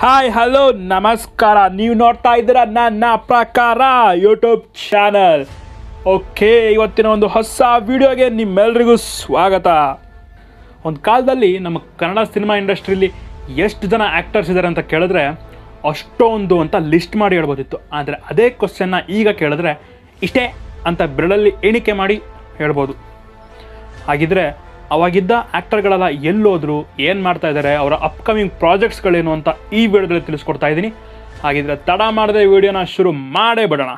hi hello ನಮಸ್ಕಾರ ನೀವು ನೋಡ್ತಾ ಇದ್ದೀರಾ ನನ್ನ ಪ್ರಕಾರ ಯೂಟ್ಯೂಬ್ ಚಾನಲ್ ಓಕೆ ಇವತ್ತಿನ ಒಂದು ಹೊಸ ವಿಡಿಯೋಗೆ ನಿಮ್ಮೆಲ್ರಿಗೂ ಸ್ವಾಗತ ಒಂದು ಕಾಲದಲ್ಲಿ ನಮ್ಮ ಕನ್ನಡ ಸಿನಿಮಾ ಇಂಡಸ್ಟ್ರಿಲಿ ಎಷ್ಟು ಜನ ಆ್ಯಕ್ಟರ್ಸ್ ಇದ್ದಾರೆ ಅಂತ ಕೇಳಿದ್ರೆ ಅಷ್ಟೊಂದು ಅಂತ ಲಿಸ್ಟ್ ಮಾಡಿ ಹೇಳ್ಬೋದಿತ್ತು ಆದರೆ ಅದೇ ಕ್ವಶನ್ನ ಈಗ ಕೇಳಿದ್ರೆ ಇಷ್ಟೇ ಅಂತ ಬೆರಳಲ್ಲಿ ಎಣಿಕೆ ಮಾಡಿ ಹೇಳ್ಬೋದು ಹಾಗಿದ್ರೆ ಅವಾಗಿದ್ದ ಆ್ಯಕ್ಟರ್ಗಳೆಲ್ಲ ಎಲ್ಲೋದ್ರು ಏನು ಮಾಡ್ತಾ ಇದ್ದಾರೆ ಅವರ ಅಪ್ಕಮಿಂಗ್ ಪ್ರಾಜೆಕ್ಟ್ಸ್ಗಳೇನು ಅಂತ ಈ ವಿಡಿಯೋದಲ್ಲಿ ತಿಳಿಸ್ಕೊಡ್ತಾ ಇದ್ದೀನಿ ಹಾಗಿದ್ರೆ ತಡ ಮಾಡದೆ ವಿಡಿಯೋನ ಶುರು ಮಾಡೇ ಬಿಡೋಣ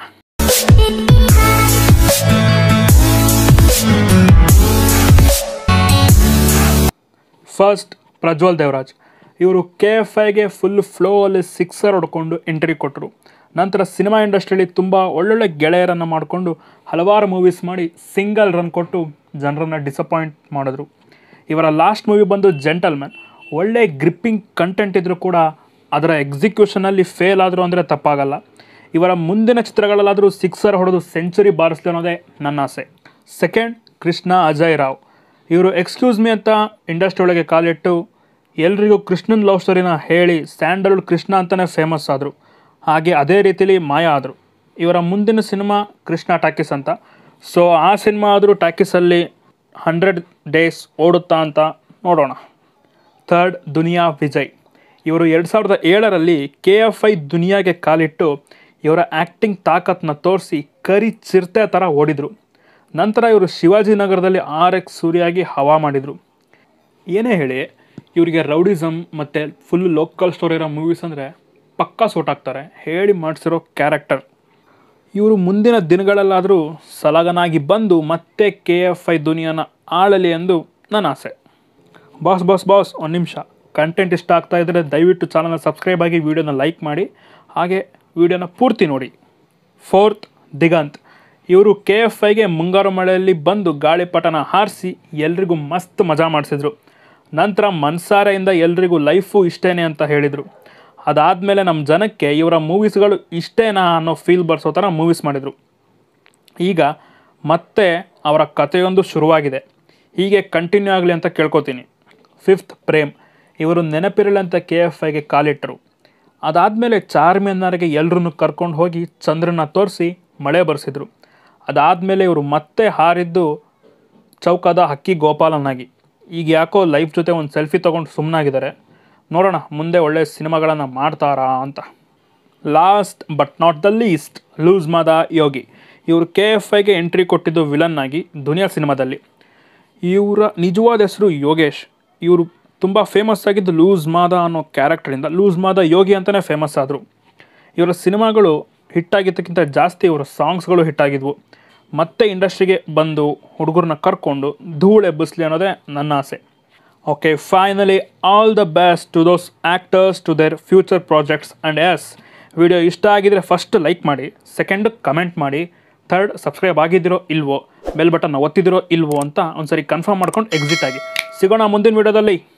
ಫಸ್ಟ್ ಪ್ರಜ್ವಲ್ ದೇವರಾಜ್ ಇವರು ಕೆ ಎಫ್ ಐಗೆ ಫುಲ್ ಫ್ಲೋ ಅಲ್ಲಿ ಸಿಕ್ಸರ್ ಹೊಡ್ಕೊಂಡು ಎಂಟ್ರಿ ಕೊಟ್ಟರು ನಂತರ ಸಿನಿಮಾ ಇಂಡಸ್ಟ್ರಿಯಲ್ಲಿ ತುಂಬ ಒಳ್ಳೊಳ್ಳೆ ಗೆಳೆಯರನ್ನು ಮಾಡಿಕೊಂಡು ಹಲವಾರು ಮೂವೀಸ್ ಮಾಡಿ ಸಿಂಗಲ್ ರನ್ ಕೊಟ್ಟು ಜನರನ್ನು ಡಿಸಪಾಯಿಂಟ್ ಮಾಡಿದ್ರು ಇವರ ಲಾಸ್ಟ್ ಮೂವಿ ಬಂದು ಜೆಂಟಲ್ಮ್ಯಾನ್ ಒಳ್ಳೆ ಗ್ರಿಪ್ಪಿಂಗ್ ಕಂಟೆಂಟ್ ಇದ್ದರೂ ಕೂಡ ಅದರ ಎಕ್ಸಿಕ್ಯೂಷನಲ್ಲಿ ಫೇಲ್ ಆದರು ಅಂದರೆ ತಪ್ಪಾಗಲ್ಲ ಇವರ ಮುಂದಿನ ಚಿತ್ರಗಳಲ್ಲಾದರೂ ಸಿಕ್ಸರ್ ಹೊಡೆದು ಸೆಂಚುರಿ ಬಾರಿಸಲಿ ಅನ್ನೋದೇ ನನ್ನ ಆಸೆ ಸೆಕೆಂಡ್ ಕೃಷ್ಣ ಅಜಯ್ ರಾವ್ ಇವರು ಎಕ್ಸ್ಕ್ಯೂಸ್ ಮಿ ಅಂತ ಇಂಡಸ್ಟ್ರಿ ಒಳಗೆ ಕಾಲಿಟ್ಟು ಎಲ್ರಿಗೂ ಕೃಷ್ಣನ್ ಲವ್ ಸ್ಟೋರಿನ ಹೇಳಿ ಸ್ಯಾಂಡಲ್ವುಡ್ ಕೃಷ್ಣ ಅಂತಲೇ ಫೇಮಸ್ ಆದರು ಹಾಗೆ ಅದೇ ರೀತಿಲಿ ಮಾಯ ಆದರು ಇವರ ಮುಂದಿನ ಸಿನಿಮಾ ಕೃಷ್ಣ ಟಾಕೀಸ್ ಅಂತ ಸೊ ಆ ಸಿನಿಮಾ ಆದರೂ ಟಾಕೀಸಲ್ಲಿ ಹಂಡ್ರೆಡ್ ಡೇಸ್ ಓಡುತ್ತಾ ಅಂತ ನೋಡೋಣ ಥರ್ಡ್ ದುನಿಯಾ ವಿಜಯ್ ಇವರು ಎರಡು ಸಾವಿರದ ಏಳರಲ್ಲಿ ಕೆ ಎಫ್ ಐ ದುನಿಯಾಗೆ ಕಾಲಿಟ್ಟು ಇವರ ಆ್ಯಕ್ಟಿಂಗ್ ತಾಕತ್ನ ತೋರಿಸಿ ಕರಿ ಚಿರತೆ ಥರ ಓಡಿದರು ನಂತರ ಇವರು ಶಿವಾಜಿನಗರದಲ್ಲಿ ಆರ್ ಎಕ್ಸ್ ಸೂರ್ಯಾಗಿ ಹವಾ ಮಾಡಿದರು ಏನೇ ಹೇಳಿ ಇವರಿಗೆ ರೌಡಿಸಮ್ ಮತ್ತು ಫುಲ್ ಲೋಕಲ್ ಸ್ಟೋರಿ ಇರೋ ಮೂವೀಸ್ ಅಂದರೆ ಪಕ್ಕಾ ಸೂಟ್ ಆಗ್ತಾರೆ ಹೇಳಿ ಮಾಡಿಸಿರೋ ಕ್ಯಾರೆಕ್ಟರ್ ಇವರು ಮುಂದಿನ ದಿನಗಳಲ್ಲಾದರೂ ಸಲಗನಾಗಿ ಬಂದು ಮತ್ತೆ ಕೆ ಎಫ್ ಐ ದುನಿಯಾನ ಆಳಲಿ ಎಂದು ನನ್ನ ಆಸೆ ಬಾಸ್ ಬಾಸ್ ಬಾಸ್ ಒಂದು ನಿಮಿಷ ಕಂಟೆಂಟ್ ಇಷ್ಟ ಆಗ್ತಾ ಇದ್ದರೆ ದಯವಿಟ್ಟು ಚಾನಲ್ನ ಸಬ್ಸ್ಕ್ರೈಬ್ ಆಗಿ ವಿಡಿಯೋನ ಲೈಕ್ ಮಾಡಿ ಹಾಗೆ ವಿಡಿಯೋನ ಪೂರ್ತಿ ನೋಡಿ ಫೋರ್ತ್ ದಿಗಂತ್ ಇವರು ಕೆ ಎಫ್ ಐಗೆ ಮುಂಗಾರು ಮಳೆಯಲ್ಲಿ ಬಂದು ಗಾಳಿಪಟನ ಹಾರಿಸಿ ಎಲ್ರಿಗೂ ಮಸ್ತ್ ಮಜಾ ಮಾಡಿಸಿದ್ರು ನಂತರ ಮನ್ಸಾರೆಯಿಂದ ಎಲ್ರಿಗೂ ಲೈಫು ಇಷ್ಟೇನೆ ಅಂತ ಹೇಳಿದರು ಅದಾದಮೇಲೆ ನಮ್ಮ ಜನಕ್ಕೆ ಇವರ ಮೂವೀಸ್ಗಳು ಇಷ್ಟೇನಾ ಅನ್ನೋ ಫೀಲ್ ಬರ್ಸೋ ಥರ ಮೂವೀಸ್ ಮಾಡಿದರು ಈಗ ಮತ್ತೆ ಅವರ ಕಥೆಯೊಂದು ಶುರುವಾಗಿದೆ ಹೀಗೆ ಕಂಟಿನ್ಯೂ ಆಗಲಿ ಅಂತ ಕೇಳ್ಕೊತೀನಿ ಫಿಫ್ತ್ ಪ್ರೇಮ್ ಇವರು ನೆನಪಿರಲಿ ಅಂತ ಕೆ ಎಫ್ ಐಗೆ ಕಾಲಿಟ್ಟರು ಅದಾದಮೇಲೆ ಚಾರ್ಮಿನಾರ್ಗೆ ಎಲ್ಲರನ್ನು ಕರ್ಕೊಂಡು ಹೋಗಿ ಚಂದ್ರನ ತೋರಿಸಿ ಮಳೆ ಬರೆಸಿದ್ರು ಅದಾದಮೇಲೆ ಇವರು ಮತ್ತೆ ಹಾರಿದ್ದು ಚೌಕದ ಹಕ್ಕಿ ಗೋಪಾಲನಾಗಿ ಈಗ ಯಾಕೋ ಲೈಫ್ ಜೊತೆ ಒಂದು ಸೆಲ್ಫಿ ತೊಗೊಂಡು ಸುಮ್ಮನಾಗಿದ್ದಾರೆ ನೋಡೋಣ ಮುಂದೆ ಒಳ್ಳೆ ಸಿನಿಮಾಗಳನ್ನು ಮಾಡ್ತಾರಾ ಅಂತ last but not the least Loose Mada Yogi ಇವರು ಕೆ ಎಫ್ ಐಗೆ ಎಂಟ್ರಿ ಕೊಟ್ಟಿದ್ದು ವಿಲನ್ ಆಗಿ ದುನಿಯಾ ಸಿನಿಮಾದಲ್ಲಿ ಇವರ ನಿಜವಾದ ಹೆಸರು ಯೋಗೇಶ್ ಇವರು ತುಂಬ ಫೇಮಸ್ ಆಗಿದ್ದು ಲೂಸ್ ಮಾದ ಅನ್ನೋ ಕ್ಯಾರೆಕ್ಟರಿಂದ ಲೂಸ್ ಮಾದ ಯೋಗಿ ಅಂತಲೇ ಫೇಮಸ್ ಆದರು ಇವರ ಸಿನಿಮಾಗಳು ಹಿಟ್ಟಾಗಿದ್ದಕ್ಕಿಂತ ಜಾಸ್ತಿ ಇವರ ಸಾಂಗ್ಸ್ಗಳು ಹಿಟ್ಟಾಗಿದ್ವು ಮತ್ತೆ ಇಂಡಸ್ಟ್ರಿಗೆ ಬಂದು ಹುಡುಗರನ್ನ ಕರ್ಕೊಂಡು ಧೂಳು ಎಬ್ಬಿಸ್ಲಿ ಅನ್ನೋದೇ ನನ್ನ ಆಸೆ okay finally all the best to those actors to their future projects and yes video ಇಷ್ಟ ಆಗಿದ್ರೆ ಫಸ್ಟ್ ಲೈಕ್ ಮಾಡಿ ಸೆಕೆಂಡ್ ಕಮೆಂಟ್ ಮಾಡಿ ಥರ್ಡ್ ಸಬ್ಸ್ಕ್ರೈಬ್ ಆಗಿದ್ದೀರೋ ಇಲ್ವೋ ಬೆಲ್ ಬಟನ್ ಒತ್ತಿದಿರೋ ಇಲ್ವೋ ಅಂತ ಒಂದ್ಸರಿ ಕನ್ಫರ್ಮ್ ಮಾಡ್ಕೊಂಡು ಎಕ್ಸಿಟ್ ಆಗಿ ಸಿಗೋಣ ಮುಂದಿನ ವಿಡಿಯೋದಲ್ಲಿ